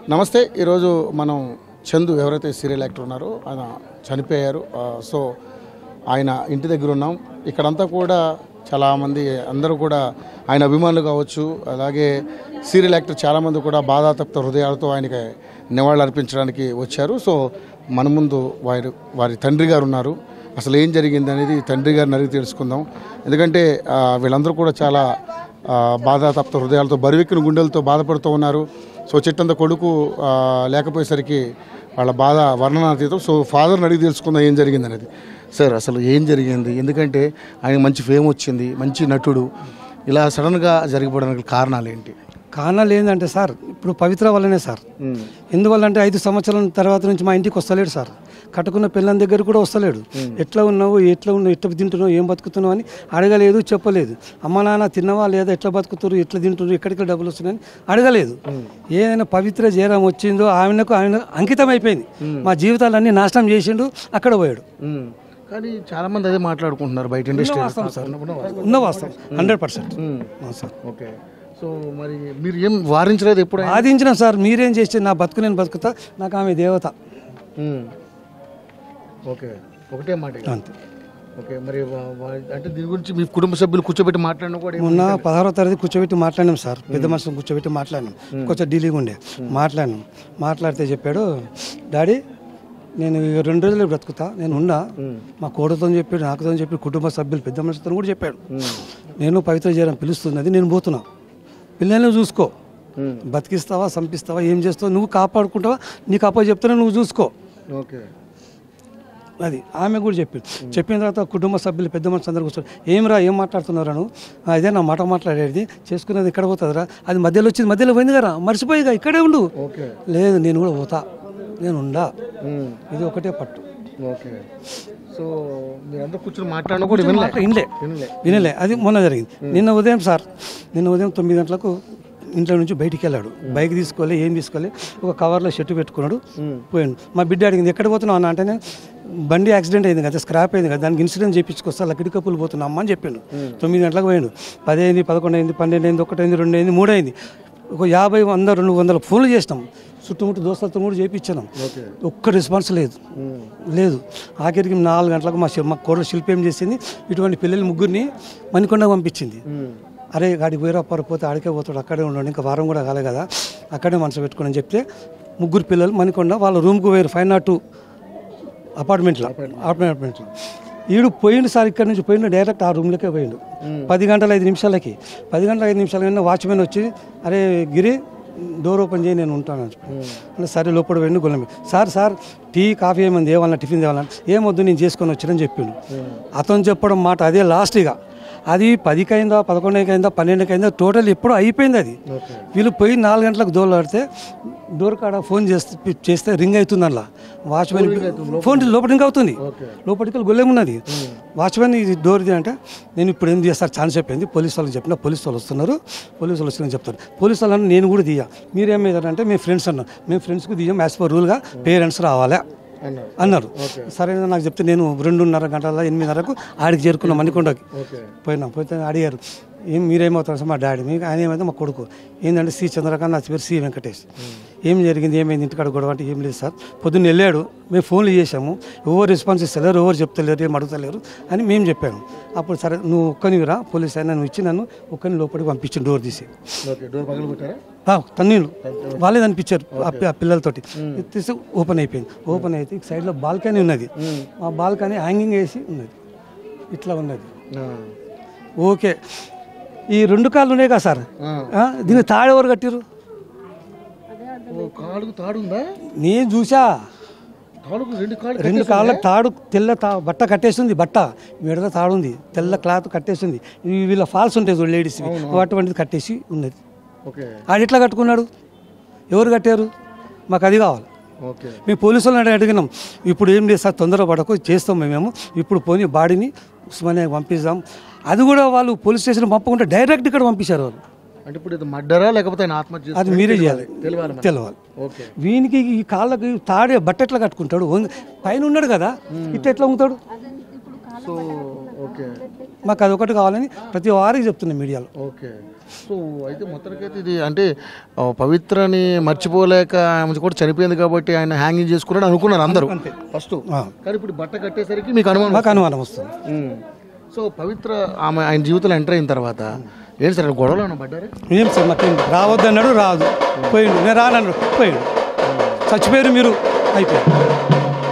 నమస్తే ఈరోజు మనం చందు ఎవరైతే సీరియల్ యాక్టర్ ఉన్నారో ఆయన చనిపోయారు ఆ, సో ఆయన ఇంటి దగ్గర ఉన్నాం ఇక్కడంతా కూడా చాలామంది అందరూ కూడా ఆయన అభిమానులు కావచ్చు అలాగే సీరియల్ యాక్టర్ చాలామంది కూడా బాధాతప్త హృదయాలతో ఆయనకి నివాళులు అర్పించడానికి వచ్చారు సో మన ముందు వారి వారి తండ్రి గారు ఉన్నారు అసలు ఏం జరిగింది అనేది తండ్రి గారిని అడిగి తెలుసుకుందాం ఎందుకంటే ఆ, వీళ్ళందరూ కూడా చాలా ఆ, బాధాతప్త హృదయాలతో బరువెక్కిన గుండెలతో బాధపడుతూ ఉన్నారు సో చిట్టంత కొడుకు ఆ, లేకపోయేసరికి వాళ్ళ బాధ వర్ణనాతీతం సో ఫాదర్ని అడిగి తెలుసుకుందాం ఏం జరిగింది అనేది సార్ అసలు ఏం జరిగింది ఎందుకంటే ఆయన మంచి ఫేమ్ వచ్చింది మంచి నటుడు ఇలా సడన్గా జరిగిపోవడానికి కారణాలు ఏంటి కారణాలు ఏంటంటే సార్ ఇప్పుడు పవిత్ర వల్లనే సార్ ఎందువల్ల అంటే ఐదు సంవత్సరాల తర్వాత నుంచి మా ఇంటికి వస్తలేడు సార్ కట్టుకున్న పిల్లల దగ్గర కూడా వస్తలేడు ఎట్లా ఉన్నావు ఎట్లా ఉన్నావు ఎట్లా తింటున్నావు ఏం బతుకుతున్నావు అని అడగలేదు చెప్పలేదు అమ్మ నాన్న తిన్నవా లేదా ఎట్లా బతుకుతున్నారు ఎట్లా తింటున్నారు ఎక్కడికి డబ్బులు వస్తున్నాయని అడగలేదు ఏదైనా పవిత్ర జయరాం వచ్చిందో ఆమెకు ఆయన అంకితం అయిపోయింది మా జీవితాలన్నీ నాశనం చేసిండు అక్కడ పోయాడు కానీ చాలా మంది అదే మాట్లాడుకుంటున్నారు బయట ఇండస్ట్రీ వాస్తవం సార్ ఉన్న వాస్తవం hundred percent sir okay so మరి మీరు ఏం వారించలేదు ఎప్పుడు బాధించిన సార్ మీరేం చేస్తే నా బతుకు నేను బతుకుతా నాకు ఆమె దేవత ఓకే ఒకటే మాట ఇక. అంతే ఓకే మరి వా- వా- అంటే దీని గురించి మీ కుటుంబ సభ్యులు కూర్చోబెట్టి మాట్లాడినా కూడా ఏం- మొన్న పదహారో తరగతి కూర్చోబెట్టి మాట్లాడినాం సార్ పెద్ద మనుషులు కూర్చోబెట్టి మాట్లాడినాం కొంచెం ఢిల్లీగా ఉండే మాట్లాడినాం మాట్లాడితే చెప్పాడు డాడీ నేను ఈ రెండు రోజులు బ్రతుకుతా నేను ఉన్నా మా కోడతో చెప్పాడు నాకుతో చెప్పి కుటుంబ సభ్యులు పెద్ద మనుషులతో కూడా చెప్పాడు నేను పవిత్ర చేయడం పిలుస్తున్నది నేను పోతున్నా పిల్లల్ని చూసుకో బతికిస్తావా సంపిస్తావా ఏం చేస్తావా నువ్వు కాపాడుకుంటావా నీకు అప్ప చెప్తానే నువ్వు చూసుకో ఓకే అది ఆమె కూడా చెప్పింది చెప్పిన తర్వాత కుటుంబ సభ్యులు పెద్ద మనుషులు అందరూ కూర్చొని ఏమిరా ఏం మాట్లాడుతున్నారా నువ్వు "ఆ, ఇదే నా మాట మాట్లాడేది చేసుకునేది ఇక్కడ పోతుందిరా అది మధ్యలో వచ్చింది మధ్యలో పోయింది కదా మర్చిపోయిగా ఇక్కడే ఉండు ఓకే లేదు నేను కూడా పోతా నేను ఉండా ఇది ఒకటే పట్టు ఓకే సో మీరందరూ కూర్చొని మాట్లాడినా కూడా వినలే మాట వినలే వినలే వినలే అది మొన్న జరిగింది నిన్న ఉదయం సార్ నిన్న ఉదయం తొమ్మిది గంటలకు ఇంట్లో నుంచి బయటికి వెళ్ళాడు బైక్ తీసుకోలే ఏం తీసుకోలే ఒక కవర్లో షర్టు పెట్టుకున్నాడు పోయాడు మా బిడ్డ అడిగింది ఎక్కడ పోతున్నావు అన్న అంటే బండి యాక్సిడెంట్ అయింది కదా స్క్రాప్ అయింది కదా దానికి ఇన్సూరెన్స్ చేయించుకొస్తా లక్కడి కప్పులు పోతున్నా అమ్మ అని చెప్పిండు తొమ్మిది గంటలకు పోయాడు పది అయింది పదకొండు అయింది పన్నెండు అయింది ఒకటి అయింది రెండు అయింది మూడు అయింది ఒక యాభై వంద రెండు వందల ఫోన్లు చేసినాం చుట్టుముట్టు దోస్తులతో కూడా చేయించాం ఒక్క రెస్పాన్స్ లేదు లేదు ఆఖరికి నాలుగు గంటలకు మా శివ- మా కోడలు శిల్పి ఏం చేసింది ఇటువంటి పిల్లలు ముగ్గురిని మణికొండ పంపించింది అరే గాడికి పోయిరా పోతే ఆడికే పోతాడు అక్కడే ఉండండి ఇంకా వారం కూడా కాలే కదా అక్కడే మనసు పెట్టుకుని అని చెప్తే ముగ్గురు పిల్లలు మణికొండ వాళ్ళ రూమ్కి పోయారు ఫైవ్ నాట్ టూ అపార్ట్మెంట్లో అపార్ట్మెంట్లో ఈడు పోయిండు సార్ ఇక్కడ నుంచి పోయిండు డైరెక్ట్ ఆ రూమ్లోకే పోయిండు పది గంటల ఐదు నిమిషాలకి పది గంటల ఐదు నిమిషాలకి వాచ్మెన్ వచ్చి అరే గిరి డోర్ ఓపెన్ చేయి నేను ఉంటాను అని చెప్పి. అంటే సరే లోపల వెండి గొల్లం సార్ సార్ టీ కాఫీ ఏమైంది ఏమన్నా టిఫిన్ తేవాలని ఏమొద్దు నేను చేసుకొని వచ్చినని చెప్పిండు అతను చెప్పడం మాట అదే లాస్ట్ ఇక అది పదికైందా పదకొండుకైందా పన్నెండుకైందా టోటల్ ఎప్పుడో అయిపోయింది అది వీళ్ళు పోయి నాలుగు గంటలకు దోలాడితే డోర్ కాడ ఫోన్ చేస్తే చేస్తే రింగ్ అవుతుంది అలా వాచ్మెన్ ఫోన్ లోపల రింగ్ అవుతుంది లోపలికి వెళ్ళి గొల్లెం ఉన్నది వాచ్మెన్ ఇది డోర్ ఇది అంటే నేను ఇప్పుడు ఏం చేస్తారు ఛాన్స్ చెప్పింది పోలీస్ వాళ్ళకి చెప్పిన పోలీస్ వాళ్ళు వస్తున్నారు పోలీస్ వాళ్ళు వస్తున్నారని చెప్తారు పోలీస్ వాళ్ళని నేను కూడా దియ్యా మీరేమేదంటే మేము ఫ్రెండ్స్ అన్నాం మేము ఫ్రెండ్స్కి దియ్యం యాజ్ పర్ రూల్గా పేరెంట్స్ రావాలా అన్నారు అన్నారు సరే నాకు చెప్తే నేను రెండున్నర గంటల ఎనిమిదిన్నరకు ఆడికి చేరుకున్నాం మణికొండకి ఓకే పోయినాం పోతే అడిగారు ఏం మీరేమవుతారు సార్ మా డాడీ మీకు ఆయన ఏమైతే మా కొడుకు ఏంటంటే సి చంద్రకాంత్ నా పేరు సి వెంకటేష్ ఏం జరిగింది ఏమైంది ఇంటికాడ గొడవ అంటే ఏం లేదు సార్ పొద్దున్న వెళ్ళాడు మేము ఫోన్లు చేసాము ఎవరు రెస్పాన్స్ ఇస్తలేరు ఎవరు చెప్తలేరు ఏం అడుగుతలేరు అని మేము చెప్పాము అప్పుడు సరే నువ్వు ఒక్కనివి రా పోలీస్ అయినా నువ్వు ఇచ్చి నన్ను ఒక్కని లోపలికి పంపించింది డోర్ తీసి ఓకే డోర్ పగలు కొట్టారా ఆ, తన్నీళ్ళు వాళ్ళే అనిపించారు ఆ పి- ఆ పిల్లలతోటి తీసి ఓపెన్ అయిపోయింది ఓపెన్ అయితే ఇటు సైడ్లో బాల్కనీ ఉన్నది ఆ బాల్కనీ హ్యాంగింగ్ వేసి ఉన్నది ఇట్లా ఉన్నది ఓకే ఈ రెండు కాళ్ళు ఉన్నాయి కదా సార్ ఆ, దీనికి తాడు ఎవరు కట్టిరు ఓ కాలుకు తాడు ఉందా నేను చూసా కాలుకు రెండు కాళ్ళు రెండు కాళ్ళ తాడు తెల్ల తా బట్ట కట్టేసింది బట్ట మెడల తాడు ఉంది తెల్ల క్లాత్ కట్టేసింది ఇవి వీళ్ళ ఫాల్స్ ఉంటాయి చూడు లేడీస్ అటువంటిది కట్టేసి ఉన్నది ఓకే ఆడు ఎట్లా కట్టుకున్నాడు ఎవరు కట్టారు మాకు అది కావాలి ఓకే మేము పోలీసు వాళ్ళని అడిగినాం ఇప్పుడు ఏం లేదు సార్ తొందర పడకు చేస్తాం మేము ఇప్పుడు పోనీ బాడీని ఉస్మానియాకి పంపిస్తాం అది కూడా వాళ్ళు పోలీస్ స్టేషన్ పంపకుండా డైరెక్ట్ ఇక్కడ పంపించారు వాళ్ళు అంటే ఇప్పుడు ఇది మర్డరా లేకపోతే ఆయన ఆత్మహత్య అది మీరే చేయాలి తెలియాలి మనకి. తెలవాలి ఓకే వీనికి ఈ కాళ్ళకి తాడే బట్ట ఎట్లా కట్టుకుంటాడు వంగ- పైన ఉన్నాడు కదా ఇట్లా ఎట్లా ఉంటాడు సో ఓకే మాకు అది ఒకటి కావాలని ప్రతి వారికి చెప్తున్నాం మీడియాలో ఓకే సో అయితే మొత్తానికైతే ఇది అంటే ఆ, పవిత్రని మర్చిపోలేక ఆమె కూడా చనిపోయింది కాబట్టి ఆయన హ్యాంగింగ్ చేసుకున్నాడు అనుకున్నారు అందరూ ఫస్ట్ ఆ. కానీ ఇప్పుడు బట్ట కట్టేసరికి మీకు అనుమానం మాకు అనుమానం వస్తుంది ఉమ్. సో పవిత్ర ఆమె ఆయన జీవితంలో ఎంటర్ అయిన తర్వాత ఏంటి సార్ గొడవలు ఏమైనా పడ్డారా ఏం సార్ మాకేం రావద్దన్నాడు రాదు పోయిండు నేను రానన్నాడు పోయిండు చచ్చిపోయారు మీరు అయిపోయారు